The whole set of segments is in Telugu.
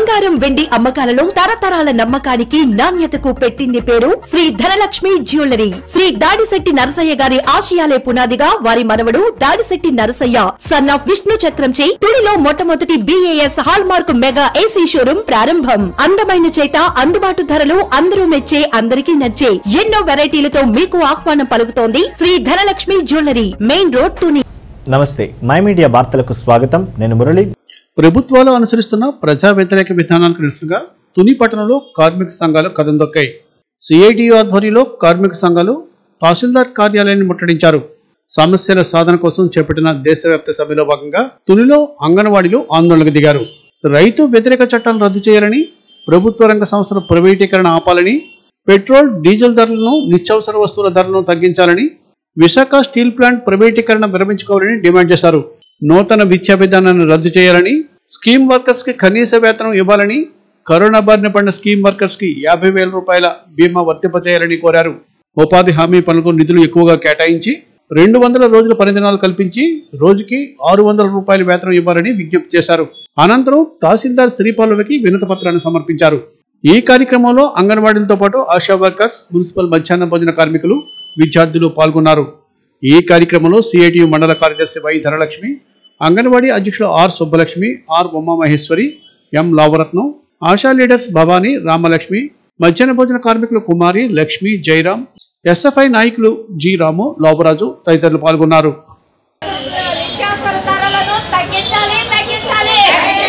బంగారం వెండి అమ్మకాలలో తరతరాల నమ్మకానికి నాణ్యతకు పెట్టింది పేరు శ్రీ ధనలక్ష్మి జ్యువెలరీ శ్రీ దాడిశెట్టి నరసయ్య గారి ఆశయాలే పునాదిగా వారి మనవడు దాడిశెట్టి నరసయ్య సన్ ఆఫ్ విష్ణు చక్రంచే తుడిలో మొట్టమొదటి BAS hallmark mega AC showroom ప్రారంభం అందమైన చేత అందుబాటు ధరలు అందరూ మెచ్చే అందరికీ నచ్చే ఎన్నో వెరైటీలతో మీకు ఆహ్వానం పలుకుతోంది Shri Dhanalakshmi jewellery main road Tuni నమస్తే మై మీడియా వార్తలకు స్వాగతం నేను మురళి ప్రభుత్వాలు అనుసరిస్తున్న ప్రజా వ్యతిరేక విధానాలకు నిరసనగా తుని పట్టణంలో కార్మిక సంఘాలు కదం దొక్కాయి సిఐటియు ఆధ్వర్యంలో కార్మిక సంఘాలు తహసీల్దార్ కార్యాలయాన్ని ముట్టడించారు సమస్యల సాధన కోసం చేపట్టిన దేశవ్యాప్త సభలో భాగంగా తునిలో అంగన్వాడీలు ఆందోళనకు దిగారు రైతు వ్యతిరేక చట్టాలను రద్దు చేయాలని ప్రభుత్వ రంగ సంస్థల ప్రైవేటీకరణ ఆపాలని పెట్రోల్ డీజిల్ ధరలను నిత్యావసర వస్తువుల ధరలను తగ్గించాలని విశాఖ స్టీల్ ప్లాంట్ ప్రైవేటీకరణ విరమించుకోవాలని డిమాండ్ చేశారు నూతన విద్యా విధానాన్ని రద్దు చేయాలని స్కీమ్ వర్కర్స్ కి కనీస వేతనం ఇవ్వాలని కరోనా బారిన పడిన స్కీమ్ వర్కర్స్ కి యాభై వేల రూపాయల బీమా వర్తింపచేయాలని కోరారు ఉపాధి హామీ పనులకు నిధులు ఎక్కువగా కేటాయించి రెండు వందల రోజుల పనిదినాలు కల్పించి రోజుకి ఆరు వందల రూపాయల వేతనం ఇవ్వాలని విజ్ఞప్తి చేశారు అనంతరం తహసీల్దార్ శ్రీపాలులకి వినతి పత్రాన్ని సమర్పించారు ఈ కార్యక్రమంలో అంగన్వాడీలతో పాటు ఆశా వర్కర్స్ మున్సిపల్ మధ్యాహ్న భోజన కార్మికులు విద్యార్థులు పాల్గొన్నారు ఈ కార్యక్రమంలో సిఐటియు మండల కార్యదర్శి వై ధనలక్ష్మి అంగన్వాడీ అధ్యక్షులు R Subbalakshmi R Umamaheswari M Lavaratnam ASHA leaders Bhavani Ramalakshmi మధ్యాహ్న భోజన కార్మికులు కుమారి లక్ష్మి జయరాం ఎస్ఎఫ్ఐ నాయకులు జి రాము లోబరాజు తదితరులు పాల్గొన్నారు నిత్యావసర ధరలను తగ్గించాలి తగ్గించాలి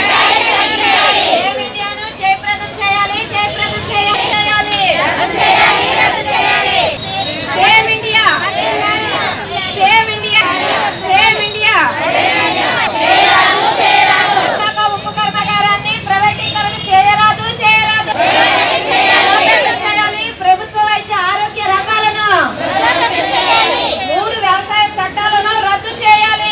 సేవ్ ఇండియాను జయప్రదం చేయాలి జయప్రదం చేయాలి చేయాలి save India save India save India Visakha ఉక్కు కర్మాగారాన్ని ప్రైవేటీకరణ చేయరాదు చేయరాదు చేయాలి ప్రభుత్వ వైద్య ఆరోగ్య రంగాలను మూడు వ్యవసాయ చట్టాలను రద్దు చేయాలి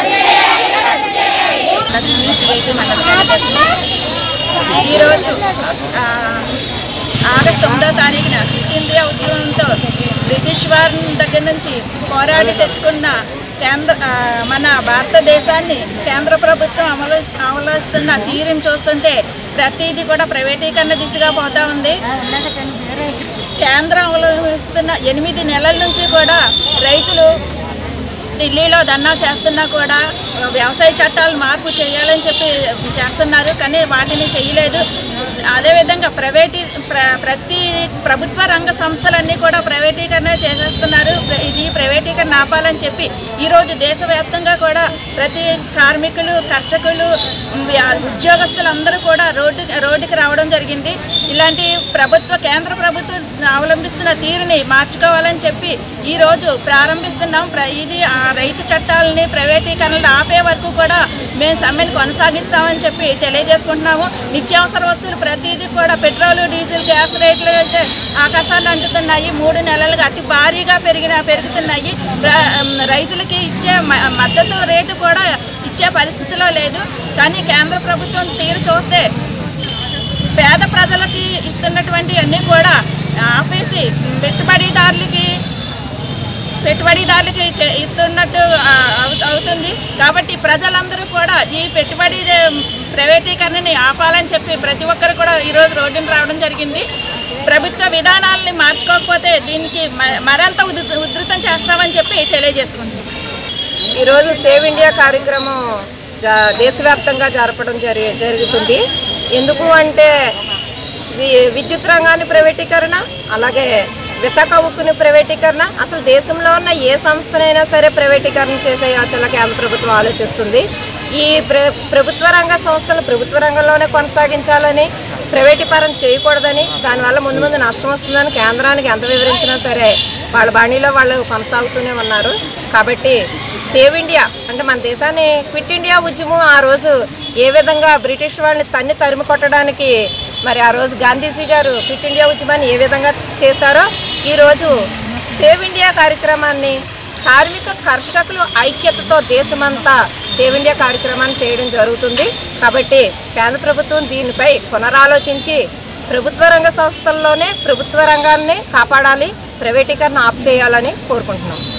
లక్ష్మీ సిఐటి మండల కార్యదర్శి ఈరోజు ఆ, ఆగస్టు తొమ్మిదో తారీఖున క్విట్ ఇండియా ఉద్యమంతో బ్రిటిష్ వారి దగ్గర నుంచి పోరాడి తెచ్చుకున్న కేంద్ర ఆ, మన భారతదేశాన్ని కేంద్ర ప్రభుత్వం అమలు అమలుస్తున్న తీరుని చూస్తుంటే ప్రతిదీ కూడా ప్రైవేటీకరణ దిశగా పోతా ఉంది కేంద్రం అవలంబిస్తున్న ఎనిమిది నెలల నుంచి కూడా రైతులు ఢిల్లీలో ధర్నా చేస్తున్నా కూడా వ్యవసాయ చట్టాలు మార్పు చేయాలని చెప్పి చేస్తున్నారు కానీ వాటిని చేయలేదు అదేవిధంగా ప్రైవేటీ ప్ర ప్రతి ప్రభుత్వ రంగ సంస్థలన్నీ కూడా ప్రైవేటీకరణ చేసేస్తున్నారు ప్ర- ఇది ప్రైవేటీకరణ ఆపాలని చెప్పి ఈరోజు దేశవ్యాప్తంగా కూడా ప్రతి కార్మికులు కర్షకులు వ్య- ఉద్యోగస్తులందరూ కూడా రోడ్డు రోడ్డుకి రావడం జరిగింది ఇలాంటి ప్రభుత్వ కేంద్ర ప్రభుత్వం అవలంబిస్తున్న తీరుని మార్చుకోవాలని చెప్పి ఈరోజు ప్రారంభిస్తున్నాం ప్ర- ఇది ఆ రైతు చట్టాలని ప్రైవేటీకరణలు ఆపే వరకు కూడా మేము సమ్మెను కొనసాగిస్తామని చెప్పి తెలియజేసుకుంటున్నాము నిత్యావసర వస్తువులు ప్రతిదీ కూడా పెట్రోల్ డీజిల్ గ్యాస్ రేట్లు అయితే ఆకాశాన్ని అంటుతున్నాయి మూడు నెలలుగా అతి భారీగా పెరిగిన పెరుగుతున్నాయి ప్ర- రైతులకి ఇచ్చే మ- మద్దతు రేటు కూడా ఇచ్చే పరిస్థితిలో లేదు కానీ కేంద్ర ప్రభుత్వం తీరు చూస్తే పేద ప్రజలకి ఇస్తున్నటువంటి అన్నీ కూడా ఆపేసి పెట్టుబడిదారులకి పెట్టుబడిదారులకి చే- ఇస్తున్నట్టు ఆ, అవు- అవుతుంది కాబట్టి ప్రజలందరూ కూడా ఈ పెట్టుబడి ప్రైవేటీకరణని ఆపాలని చెప్పి ప్రతి ఒక్కరు కూడా ఈరోజు రోడ్డున రావడం జరిగింది ప్రభుత్వ విధానాలని మార్చుకోకపోతే దీనికి మ- మరింత ఉధృ- ఉధృతం చేస్తామని చెప్పి తెలియజేసుకుంది ఈరోజు సేవ్ ఇండియా కార్యక్రమం జా- దేశవ్యాప్తంగా జరపడం జరి జరుగుతుంది ఎందుకు అంటే వి- విద్యుత్ రంగాన్ని ప్రైవేటీకరణ అలాగే విశాఖ ఉక్కుని ప్రైవేటీకరణ అసలు దేశంలో ఉన్న ఏ సంస్థనైనా సరే ప్రైవేటీకరణ చేసే యోచన కేంద్ర ప్రభుత్వం ఆలోచిస్తుంది ఈ ప్ర ప్రభుత్వ రంగ సంస్థలు ప్రభుత్వ రంగంలోనే కొనసాగించాలని ప్రైవేటీకరణ చేయకూడదని దానివల్ల ముందు ముందు నష్టం వస్తుందని కేంద్రానికి ఎంత వివరించినా సరే వాళ్ళ బాణీలో వాళ్ళు కొనసాగుతూనే ఉన్నారు కాబట్టి సేవ్ ఇండియా అంటే మన దేశాన్ని క్విట్ ఇండియా ఉద్యమం ఆ రోజు ఏ విధంగా బ్రిటిష్ వాళ్ళని తన్ని తరిమి కొట్టడానికి మరి ఆ రోజు గాంధీజీ గారు క్విట్ ఇండియా ఉద్యమాన్ని ఏ విధంగా చేశారో ఈరోజు సేవ్ ఇండియా కార్యక్రమాన్ని కార్మిక కర్షకులు ఐక్యతతో దేశమంతా సేవ్ ఇండియా కార్యక్రమాన్ని చేయడం జరుగుతుంది కాబట్టి కేంద్ర ప్రభుత్వం దీనిపై పునరాలోచించి ప్రభుత్వ రంగ సంస్థల్లోనే ప్రభుత్వ రంగాన్ని కాపాడాలి ప్రైవేటీకరణ ఆప్ చేయాలని కోరుకుంటున్నాం